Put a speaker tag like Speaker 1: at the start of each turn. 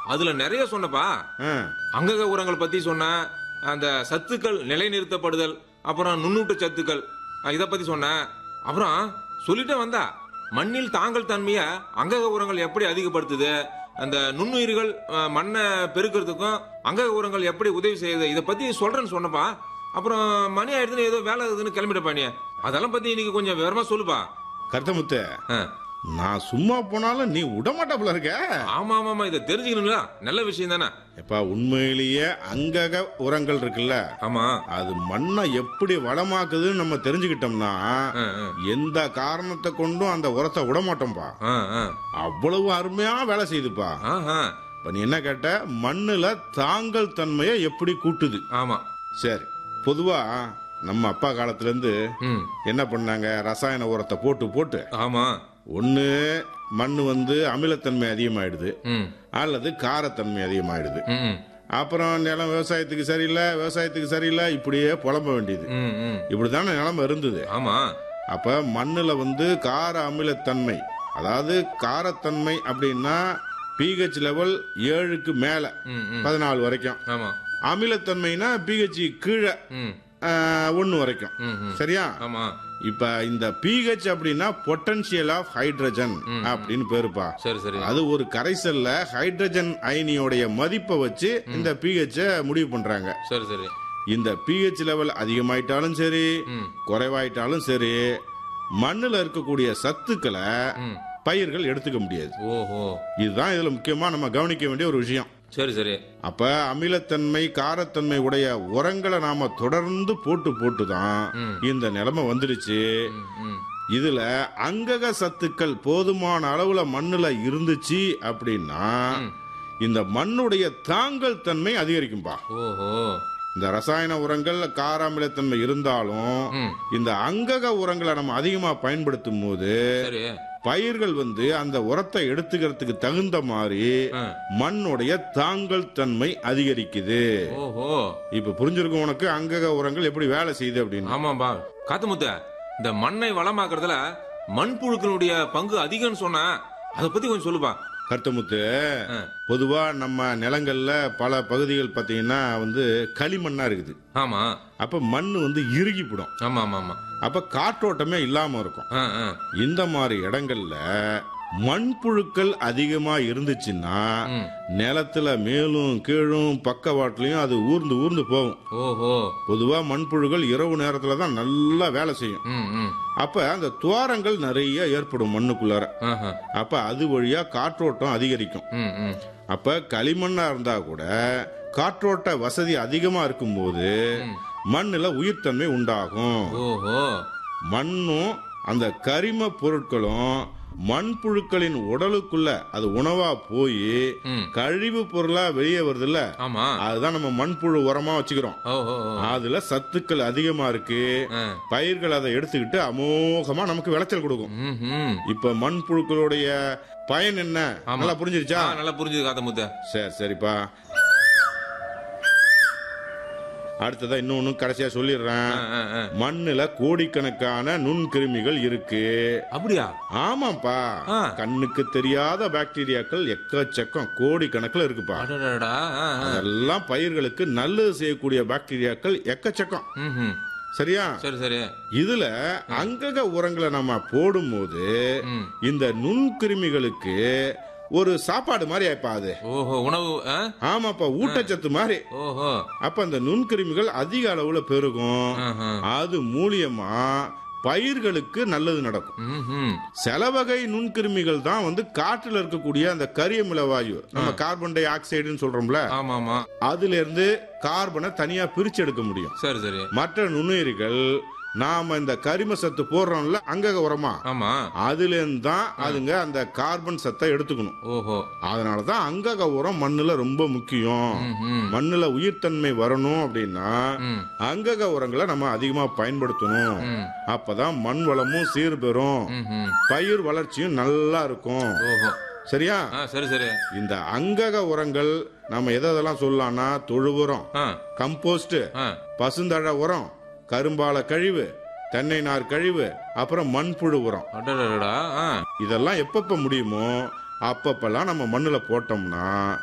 Speaker 1: அதுல நிறைய சொன்னப்பா
Speaker 2: ஆ,
Speaker 1: அங்கக உரங்கள் பத்தி சொன்ன அந்த சத்துக்கள் நிலைநிறுத்தப்படுதல் அப்புறம் நுண்ணூட்ட சத்துக்கள் அஹ் இத பத்தி சொன்னேன் அப்புறம் சொல்லிட்டே வந்தா மண்ணில் தாங்கல் தன்மையை அங்கக உரங்கள் எப்படி அதிகப்படுத்துது அந்த நுண்ணுயிர்கள் அஹ், மண்ணை பெருக்கிறதுக்கும் அங்கக உரங்கள் எப்படி உதவி செய்யுது இதை பத்தி சொல்றேன்னு சொன்னப்பா அப்புறம் மணி ஆயிடுதுன்னு ஏதோ வேலை இருக்குதுன்னு கிளம்பிட்டப்பா நீ அதெல்லாம் பத்தி இன்னைக்கு கொஞ்சம் விவரமா சொல்லுப்பா
Speaker 2: கருத்தமுத்து
Speaker 1: அஹ்.
Speaker 2: நான் சும்மா போனாலும் நீ விடமாட்டாப்புல இருக்க
Speaker 1: ஆமா ஆமா ஆமா இதை தெரிஞ்சுக்கணுங்களா நல்ல விஷயம் தானே
Speaker 2: எப்பா உண்மையிலேயே அங்கக உரங்கள் இருக்குல்ல
Speaker 1: ஆமா
Speaker 2: அது மண்ணை எப்படி வளமாக்குதுன்னு நம்ம தெரிஞ்சுக்கிட்டோம்னா
Speaker 1: அஹ், அஹ்.
Speaker 2: எந்த காரணத்தை கொண்டும் அந்த உரத்தை விட மாட்டோம்ப்பா
Speaker 1: அஹ், அஹ்.
Speaker 2: அவ்வளவு அருமையா வேலை செய்யுதுப்பா
Speaker 1: ஆஹா.
Speaker 2: இப்ப நீ என்ன கேட்ட மண்ணுல தாங்கல் தன்மையை எப்படி கூட்டுது
Speaker 1: ஆமா
Speaker 2: சரி பொதுவா நம்ம அப்பா காலத்துல இருந்து
Speaker 1: ம்
Speaker 2: என்ன பண்ணாங்க ரசாயன உரத்தை போட்டு போட்டு
Speaker 1: ஆமா
Speaker 2: ஒண்ணு மண் வந்து அமிலத்தன்மை அதிகமாயிடுது
Speaker 1: ம்
Speaker 2: அல்லது காரத்தன்மை அதிகமாயிடுது
Speaker 1: ம்
Speaker 2: அப்புறம் நிலம் விவசாயத்துக்கு சரியில்லை விவசாயத்துக்கு சரியில்லை இப்படியே புலம்ப வேண்டியது
Speaker 1: ம் ம்
Speaker 2: இப்படிதானே நிலைமை இருந்தது
Speaker 1: ஆமா
Speaker 2: அப்ப மண்ணுல வந்து கார அமிலத்தன்மை அதாவது காரத்தன்மை அப்படின்னா பிஹெச் லெவல் ஏழுக்கு மேல
Speaker 1: ம் ம்
Speaker 2: பதினாலு வரைக்கும்
Speaker 1: ஆமா
Speaker 2: அமிலத்தன்மைனா பிஹெச் கீழே
Speaker 1: ம்
Speaker 2: ஒன்னு வரைக்கும்
Speaker 1: ம் ம்
Speaker 2: சரியா
Speaker 1: ஆமா
Speaker 2: இப்ப இந்த பிஹெச் அப்படின்னா பொட்டன்ஷியல் ஆஃப் ஹைட்ரஜன் அப்படின்னு பேருப்பா
Speaker 1: சரி சரி
Speaker 2: அது ஒரு கரைசல்ல ஹைட்ரஜன் அயனியோடைய மதிப்பை வச்சு இந்த பிஹெச் முடிவு பண்றாங்க
Speaker 1: சரி சரி
Speaker 2: இந்த பிஹெச் லெவல் அதிகமாயிட்டாலும் சரி
Speaker 1: ம்
Speaker 2: குறைவாயிட்டாலும் சரி மண்ணுல இருக்கக்கூடிய சத்துக்களை
Speaker 1: ம்
Speaker 2: பயிர்கள் எடுத்துக்க முடியாது
Speaker 1: ஓஹோ
Speaker 2: இதுதான் இதுல முக்கியமா நம்ம கவனிக்க வேண்டிய ஒரு விஷயம்
Speaker 1: சரி சரி
Speaker 2: அப்ப அமிலத்தன்மை காரத்தன்மை உடைய உரங்களை நாம தொடர்ந்து போட்டு போட்டு தான்
Speaker 1: ம்.
Speaker 2: இந்த நிலைமை வந்துடுச்சு
Speaker 1: ம் ம்
Speaker 2: இதுல அங்கக சத்துக்கள் போதுமான அளவுல மண்ணுல இருந்துச்சு அப்படின்னா
Speaker 1: ம்.
Speaker 2: இந்த மண்ணுடைய தாங்கல் தன்மை அதிகரிக்கும்பா
Speaker 1: ஓஹோ
Speaker 2: இந்த ரசாயன உரங்கள் கார அமிலத்தன்மை இருந்தாலும்
Speaker 1: ம்
Speaker 2: இந்த அங்கக உரங்களை நம்ம அதிகமா பயன்படுத்தும் போது
Speaker 1: சரி
Speaker 2: பயிர்கள் வந்து அந்த உரத்தை எடுத்துக்கிறதுக்கு தகுந்த மாதிரி
Speaker 1: ஆ.
Speaker 2: மண்ணுடைய தாங்கல் தன்மை அதிகரிக்குது
Speaker 1: ஓஹோ
Speaker 2: இப்ப புரிஞ்சிருக்கும் உனக்கு அங்கக உரங்கள் எப்படி வேலை செய்யுது அப்படின்னு
Speaker 1: ஆமாம்பா காத்துமுத்த இந்த மண்ணை வளமாக்குறதுல மண்புழுக்களுடைய பங்கு அதிகம்னு சொன்னா அதை பத்தி கொஞ்சம் சொல்லுப்பா
Speaker 2: கருத்தமுத்து
Speaker 1: ஆ.
Speaker 2: பொதுவா நம்ம நிலங்கள்ல பல பகுதிகள் பாத்தீங்கன்னா வந்து களிமண்ணா இருக்குது
Speaker 1: ஆமா
Speaker 2: அப்ப மண் வந்து இறுகிப்படும்
Speaker 1: ஆமா ஆமா ஆமா
Speaker 2: அப்ப காற்றோட்டமே இல்லாம இருக்கும்
Speaker 1: ஆ ஆ
Speaker 2: இந்த மாதிரி இடங்கள்ல மண்புழுக்கள் அதிகமா இருந்துச்சுன்னா
Speaker 1: ம்
Speaker 2: நிலத்துல மேலும் கீழும் பக்கவாட்டுலயும் அது ஊர்ந்து ஊர்ந்து போகும்
Speaker 1: ஓஹோ
Speaker 2: பொதுவா மண்புழுகள் இரவு நேரத்துல தான் நல்லா வேலை செய்யும்
Speaker 1: ம் ம்
Speaker 2: அப்ப அந்த துவாரங்கள் நிறைய ஏற்படும் மண்ணுக்குள்ளார
Speaker 1: ஆஹா
Speaker 2: அப்ப அது வழியா காற்றோட்டம் அதிகரிக்கும்
Speaker 1: ம் ம்
Speaker 2: அப்ப களிமண்ணா இருந்தா கூட காற்றோட்ட வசதி அதிகமா இருக்கும்போது
Speaker 1: ம்.
Speaker 2: மண்ணுல உயிர்த்தன்மை உண்டாகும்
Speaker 1: ஓஹோ
Speaker 2: மண்ணும் அந்த கரிம பொருட்களும் மண்புழுக்களின் உடலுக்குள்ள அது உணவா போய்
Speaker 1: ம்
Speaker 2: கழிவு பொருளா வெளியே வருதுல்ல
Speaker 1: ஆமா
Speaker 2: அதுதான் நம்ம மண்புழு உரமா வச்சுக்கிறோம்
Speaker 1: ஓஹோ
Speaker 2: அதுல சத்துக்கள் அதிகமா இருக்கு
Speaker 1: ஆ.
Speaker 2: பயிர்கள் அதை எடுத்துக்கிட்டு அமோகமா நமக்கு விளைச்சல் கொடுக்கும்
Speaker 1: ம் ம்
Speaker 2: இப்ப மண்புழுக்களுடைய பயன் என்ன
Speaker 1: ஆமா.
Speaker 2: நல்லா புரிஞ்சிருச்சா
Speaker 1: ஆ, நல்லா புரிஞ்சுது காத்தமுத்த
Speaker 2: சரி சரிப்பா அடுத்ததா இன்னொன்னு கடைசியா சொல்லிடுறேன்
Speaker 1: ஆ, ஆ, ஆ.
Speaker 2: மண்ணுல கோடிக்கணக்கான நுண்கிருமிகள் இருக்கு
Speaker 1: அப்படியா
Speaker 2: ஆமாப்பா
Speaker 1: ஆ.
Speaker 2: கண்ணுக்கு தெரியாத பாக்டீரியாக்கள் எக்கச்சக்கம் கோடிக்கணக்கில் இருக்குப்பா
Speaker 1: அடடடா ஆ, ஆ.
Speaker 2: அதெல்லாம் பயிர்களுக்கு நல்லது செய்யக்கூடிய பாக்டீரியாக்கள் எக்கச்சக்கம்
Speaker 1: ம் ம்
Speaker 2: சரியா
Speaker 1: சரி சரி
Speaker 2: இதுல அங்கக உரங்களை நம்ம போடும்போது
Speaker 1: ம்
Speaker 2: இந்த நுண்கிருமிகளுக்கு ஒரு சாப்பாடு மாதிரி ஆயிப்பா அது
Speaker 1: ஓஹோ உணவு ஆ?
Speaker 2: ஆமாப்பா ஊட்டச்சத்து மாதிரி
Speaker 1: ஓஹோ
Speaker 2: அப்ப அந்த நுண்கிருமிகள் அதிக அளவுல பெருகும்
Speaker 1: ஆஹா.
Speaker 2: அது மூலியமா பயிர்களுக்கு நல்லது நடக்கும்
Speaker 1: ம் ம்
Speaker 2: சில வகை நுண்கிருமிகள் தான் வந்து காற்றுல இருக்கக்கூடிய அந்த கரியமில வாயு நம்ம கார்பன் டை ஆக்சைடுன்னு சொல்றோம்ல
Speaker 1: ஆமா ஆமா
Speaker 2: அதுல இருந்து கார்பனை தனியா பிரிச்சு எடுக்க முடியும்
Speaker 1: சரி சரி
Speaker 2: மற்ற நுண்ணுயிரிகள் நாம இந்த கரிம சத்து போடுறோம்ல அங்கக உரமா
Speaker 1: ஆமா
Speaker 2: அதுல இருந்து தான் அதுங்க அந்த கார்பன் சத்தை எடுத்துக்கணும்
Speaker 1: ஓஹோ
Speaker 2: அதனாலதான் அங்கக உரம் மண்ணுல ரொம்ப முக்கியம்
Speaker 1: ம் ம்
Speaker 2: மண்ணுல உயிர்த்தன்மை வரணும் அப்படின்னா
Speaker 1: ம்
Speaker 2: அங்கக உரங்களை நம்ம அதிகமா பயன்படுத்தணும்
Speaker 1: ம்
Speaker 2: அப்பதான் மண் வளமும் சீர்பெறும்
Speaker 1: ம் ம்
Speaker 2: பயிர் வளர்ச்சியும் நல்லா இருக்கும்
Speaker 1: ஓஹோ
Speaker 2: சரியா
Speaker 1: ஆ சரி சரி
Speaker 2: இந்த அங்கக உரங்கள் நம்ம எதை எதெல்லாம் சொல்லலாம்னா தொழு உரம்
Speaker 1: ஆ
Speaker 2: கம்போஸ்ட்
Speaker 1: ஆ
Speaker 2: பசுந்தழ உரம் கரும்பால கழிவு தென்னை நார் கழிவு அப்புறம் மண்புழு உரம்
Speaker 1: அடடடா ஆ
Speaker 2: இதெல்லாம் எப்பப்ப முடியுமோ அப்பப்பெல்லாம் நம்ம மண்ணுல போட்டோம்னா